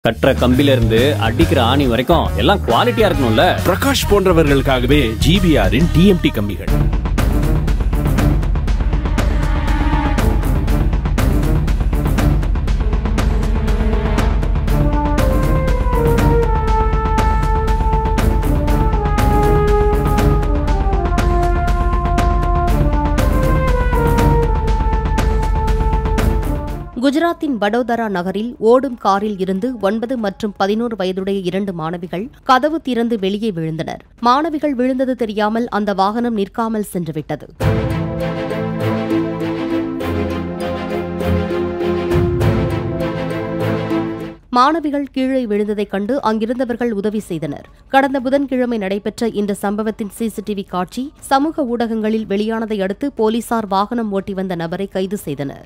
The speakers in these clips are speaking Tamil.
கட்டுற கம்பில இருந்து அடிக்கிற ஆணி வரைக்கும் எல்லாம் குவாலிட்டியா இருக்கணும்ல பிரகாஷ் போன்றவர்களுக்காகவே ஜிபிஆரின் டிஎம்டி கம்பிகள் குஜராத்தின் வடோதரா நகரில் ஓடும் காரில் இருந்து ஒன்பது மற்றும் பதினோரு வயதுடைய இரண்டு மாணவிகள் கதவு திறந்து வெளியே விழுந்தனர் மாணவிகள் விழுந்தது தெரியாமல் அந்த வாகனம் நிற்காமல் சென்றுவிட்டது மாணவிகள் கீழே விழுந்ததைக் கண்டு அங்கிருந்தவர்கள் உதவி செய்தனர் கடந்த புதன்கிழமை நடைபெற்ற இந்த சம்பவத்தின் சிசிடிவி காட்சி சமூக ஊடகங்களில் வெளியானதை அடுத்து போலீசார் வாகனம் ஓட்டி வந்த நபரை கைது செய்தனர்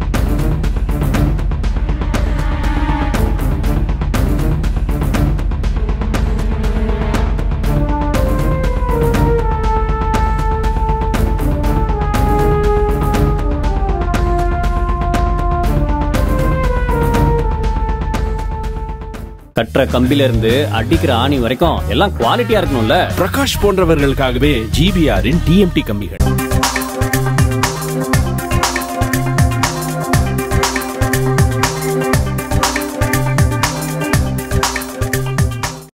கட்டுற கம்பில இருந்து அடிக்கிற ஆணி வரைக்கும் எல்லாம் குவாலிட்டியா இருக்கணும்ல பிரகாஷ் போன்றவர்களுக்காகவே ஜிபிஆரின் டிஎம்டி கம்பிகள்